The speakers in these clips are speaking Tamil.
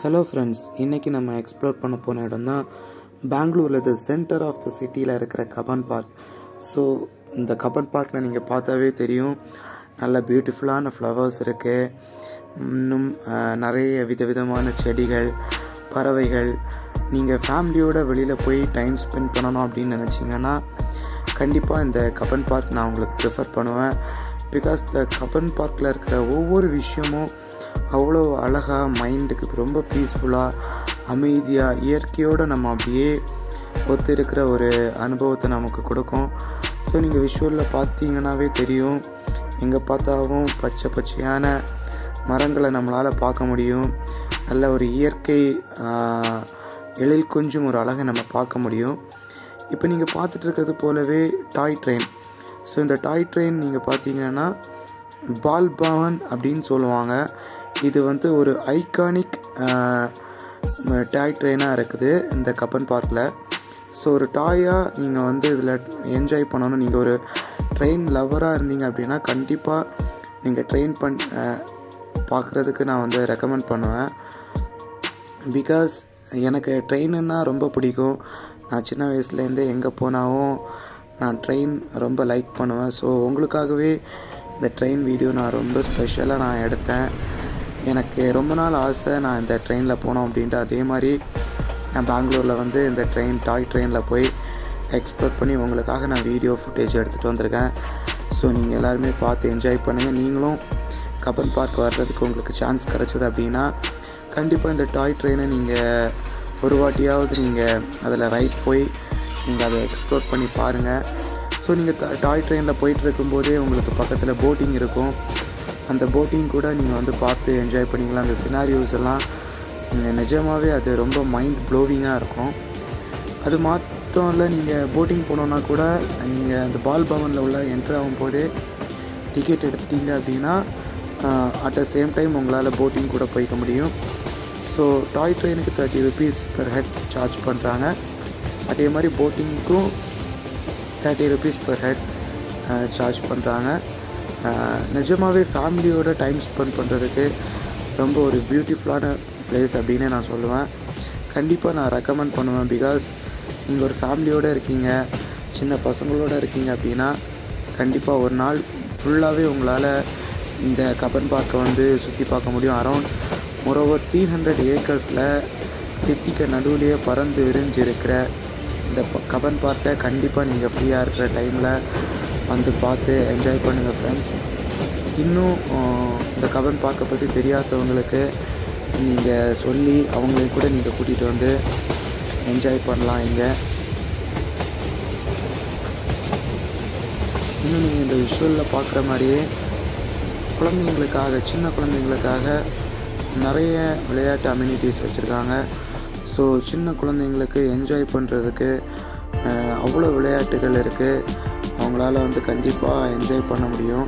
ஹலோ ஃப்ரெண்ட்ஸ் இன்றைக்கி நம்ம எக்ஸ்ப்ளோர் பண்ண போன இடம் தான் பெங்களூரில் த சென்டர் ஆஃப் த சிட்டியில் இருக்கிற கபன் பார்க் ஸோ இந்த கபன் பார்க்கில் நீங்கள் பார்த்தாவே தெரியும் நல்ல பியூட்டிஃபுல்லான ஃப்ளவர்ஸ் இருக்குது இன்னும் அஹ், நிறைய விதவிதமான செடிகள் பறவைகள் நீங்கள் ஃபேமிலியோட வெளியில் போய் டைம் ஸ்பெண்ட் பண்ணணும் அப்படின்னு நினச்சிங்கன்னா கண்டிப்பாக இந்த கபன் பார்க் நான் உங்களுக்கு ப்ரிஃபர் பண்ணுவேன் பிகாஸ் த கபன் பார்க்கில் இருக்கிற ஒவ்வொரு விஷயமும் அவ்வளோ அழகாக மைண்டுக்கு ரொம்ப பீஸ்ஃபுல்லாக அமைதியாக இயற்கையோடு நம்ம அப்படியே ஒத்து இருக்கிற ஒரு அனுபவத்தை நமக்கு கொடுக்கும் ஸோ நீங்கள் விஷுவலில் பார்த்தீங்கன்னாவே தெரியும் எங்கே பார்த்தாவும் பச்சை பச்சையான மரங்களை நம்மளால் பார்க்க முடியும் நல்ல ஒரு இயற்கை ஆஹ், எழில் கொஞ்சம் ஒரு அழகை நம்ம பார்க்க முடியும் இப்போ நீங்கள் பார்த்துட்டு இருக்கிறது போலவே டாய் ட்ரெயின் ஸோ இந்த டாய் ட்ரெயின் நீங்கள் பார்த்தீங்கன்னா பால் பவன் அப்படின்னு சொல்லுவாங்க இது வந்து ஒரு ஐகானிக் டாய் ட்ரெயினாக இருக்குது இந்த கப்பன் பார்க்கில் ஸோ ஒரு டாயாக நீங்கள் வந்து இதில் என்ஜாய் பண்ணணும் நீங்கள் ஒரு ட்ரெயின் லவராக இருந்தீங்க அப்படின்னா கண்டிப்பாக நீங்கள் ட்ரெயின் பண் பார்க்குறதுக்கு நான் வந்து ரெக்கமெண்ட் பண்ணுவேன் பிகாஸ் எனக்கு ட்ரெயினுன்னா ரொம்ப பிடிக்கும் நான் சின்ன வயசுலேருந்தே எங்கே போனாலும் நான் ட்ரெயின் ரொம்ப லைக் பண்ணுவேன் ஸோ உங்களுக்காகவே இந்த ட்ரெயின் வீடியோ நான் ரொம்ப ஸ்பெஷலாக நான் எடுத்தேன் எனக்கு ரொம்ப நாள் ஆசை நான் இந்த ட்ரெயினில் போனோம் அப்படின்ட்டு அதே மாதிரி நான் பெங்களூரில் வந்து இந்த ட்ரெயின் டாய் ட்ரெயினில் போய் எக்ஸ்ப்ளோர் பண்ணி உங்களுக்காக நான் வீடியோ ஃபுட்டேஜ் எடுத்துகிட்டு வந்திருக்கேன் ஸோ நீங்கள் எல்லாருமே பார்த்து என்ஜாய் பண்ணுங்கள் நீங்களும் கப்பன் பார்க் வர்றதுக்கு உங்களுக்கு சான்ஸ் கிடச்சிது அப்படின்னா கண்டிப்பாக இந்த டாய் ட்ரெயினை நீங்கள் ஒரு வாட்டியாவது நீங்கள் அதில் ரைட் போய் நீங்கள் அதை எக்ஸ்ப்ளோர் பண்ணி பாருங்கள் ஸோ நீங்கள் டாய் ட்ரெயினில் போயிட்டு இருக்கும்போதே உங்களுக்கு பக்கத்தில் போட்டிங் இருக்கும் அந்த போட்டிங் கூட நீங்கள் வந்து பார்த்து என்ஜாய் பண்ணிக்கலாம் அந்த சினாரியோஸ் எல்லாம் உம், நிஜமாவே அது ரொம்ப மைண்ட் ப்ளோவிங்காக இருக்கும் அது மட்டும் இல்லை நீங்கள் போட்டிங் போனோன்னா கூட நீங்கள் அந்த பால் பவனில் உள்ள என்ட்ரு ஆகும்போதே டிக்கெட் எடுத்துட்டீங்க அப்படின்னா அட் த சேம் டைம் உங்களால் போட்டிங் கூட போய்க்க முடியும் ஸோ டாய் ட்ரெயினுக்கு thirty rupees per head charge பண்ணுறாங்க அதே மாதிரி போட்டிங்க்கும் thirty rupees per head charge பண்ணுறாங்க நிஜமாகவே ஃபேமிலியோட டைம் ஸ்பெண்ட் பண்ணுறதுக்கு ரொம்ப ஒரு பியூட்டிஃபுல்லான பிளேஸ் அப்படின்னு நான் சொல்லுவேன் கண்டிப்பாக நான் ரெக்கமெண்ட் பண்ணுவேன் பிகாஸ் நீங்கள் ஒரு ஃபேமிலியோடு இருக்கீங்க சின்ன பசங்களோட இருக்கீங்க அப்படின்னா கண்டிப்பாக ஒரு நாள் ஃபுல்லாகவே உங்களால் இந்த கபன் பார்க்கை வந்து சுற்றி பார்க்க முடியும் அரௌண்ட் மொரோவர் த்ரீ ஹண்ட்ரட் ஏக்கர்ஸில் சிட்டிக்கு நடுவுலையே பறந்து விரிஞ்சு இருக்கிற இந்த ப- கபன் பார்க்கை கண்டிப்பாக நீங்கள் ஃப்ரீயாக இருக்கிற டைமில் வந்து பார்த்து என்ஜாய் பண்ணுங்கள் ஃப்ரெண்ட்ஸ் இன்னும் ஆஹ், இந்த கபன் பார்க்கை பற்றி தெரியாதவங்களுக்கு நீங்கள் சொல்லி அவங்களையும் கூட நீங்கள் கூட்டிகிட்டு வந்து என்ஜாய் பண்ணலாம் இங்கே இன்னும் நீங்கள் இந்த விஷுவலில் பார்க்குற மாதிரியே குழந்தைங்களுக்காக சின்ன குழந்தைங்களுக்காக நிறைய விளையாட்டு அம்யூனிட்டிஸ் வச்சுருக்காங்க ஸோ சின்ன குழந்தைங்களுக்கு என்ஜாய் பண்ணுறதுக்கு அவ்வளோ விளையாட்டுகள் இருக்குது அவங்களால வந்து கண்டிப்பாக என்ஜாய் பண்ண முடியும்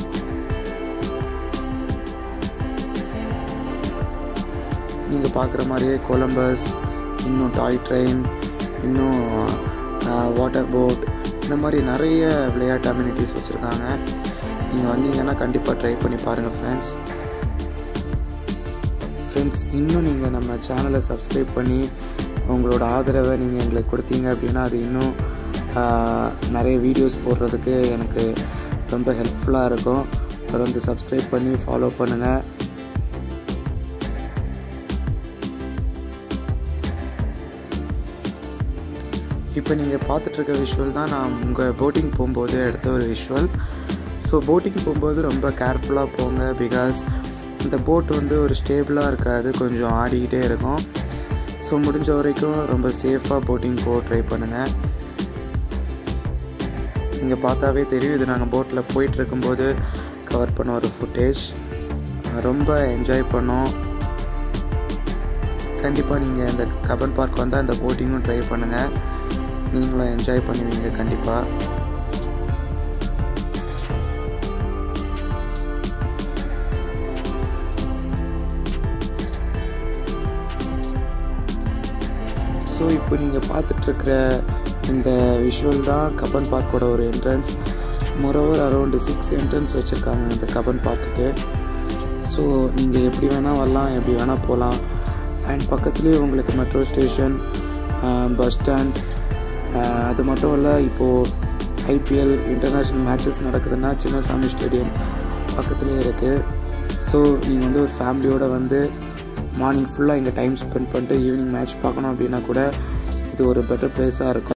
நீங்கள் பார்க்குற மாதிரியே கொலம்பஸ் இன்னும் டாய் ட்ரெயின் இன்னும் வாட்டர் போட் இந்த மாதிரி நிறைய விளையாட்டு அம்யூனிட்டிஸ் வச்சுருக்காங்க நீங்கள் வந்தீங்கன்னா கண்டிப்பாக ட்ரை பண்ணி பாருங்கள் ஃப்ரெண்ட்ஸ் ஃப்ரெண்ட்ஸ் இன்னும் நீங்கள் நம்ம சேனலை சப்ஸ்கிரைப் பண்ணி உங்களோட ஆதரவை நீங்கள் எங்களுக்கு கொடுத்தீங்க அப்படின்னா அது இன்னும் ஆஹ், நிறைய வீடியோஸ் போடுறதுக்கு எனக்கு ரொம்ப ஹெல்ப்ஃபுல்லாக இருக்கும் தொடர்ந்து சப்ஸ்கிரைப் பண்ணி ஃபாலோ பண்ணுங்கள் இப்போ நீங்கள் பார்த்துட்ருக்க விஷுவல் தான் நான் உங்கள் போட்டிங் போகும்போது எடுத்த ஒரு விஷுவல் ஸோ போட்டிங் போகும்போது ரொம்ப கேர்ஃபுல்லாக போங்க பிகாஸ் இந்த போட் வந்து ஒரு ஸ்டேபிளாக இருக்காது கொஞ்சம் ஆடிக்கிட்டே இருக்கும் ஸோ முடிஞ்ச வரைக்கும் ரொம்ப சேஃபாக போட்டிங் போக ட்ரை பண்ணுங்கள் நீங்கள் பார்த்தாவே தெரியும் இது நாங்கள் போட்டில் போயிட்டு இருக்கும்போது கவர் பண்ண ஒரு ஃபுட்டேஜ் ரொம்ப என்ஜாய் பண்ணோம் கண்டிப்பாக நீங்கள் இந்த கபன் பார்க் வந்தால் இந்த போட்டிங்கும் ட்ரை பண்ணுங்கள் நீங்களும் என்ஜாய் பண்ணுவீங்க கண்டிப்பாக ஸோ இப்போ நீங்கள் பார்த்துட்ருக்கிற இந்த விஷுவல் தான் கபன் பார்க்கோட ஒரு entrance moreover around six entrance வச்சுருக்காங்க இந்த கபன் பார்க்குக்கு ஸோ நீங்கள் எப்படி வேணால் வரலாம் எப்படி வேணால் போகலாம் அண்ட் பக்கத்துலேயே உங்களுக்கு மெட்ரோ ஸ்டேஷன் பஸ் ஸ்டாண்ட் அது மட்டும் இல்லை இப்போது ஐபிஎல் இன்டர்நேஷ்னல் மேட்சஸ் நடக்குதுன்னா சின்னசாமி ஸ்டேடியம் பக்கத்துலேயே இருக்குது ஸோ நீங்கள் வந்து ஒரு ஃபேமிலியோடு வந்து மார்னிங் ஃபுல்லாக இங்கே டைம் ஸ்பெண்ட் பண்ணிட்டு ஈவினிங் மேட்ச் பார்க்கணும் அப்படின்னா கூட இது ஒரு பெட்டர் பிளேஸாக இருக்கும்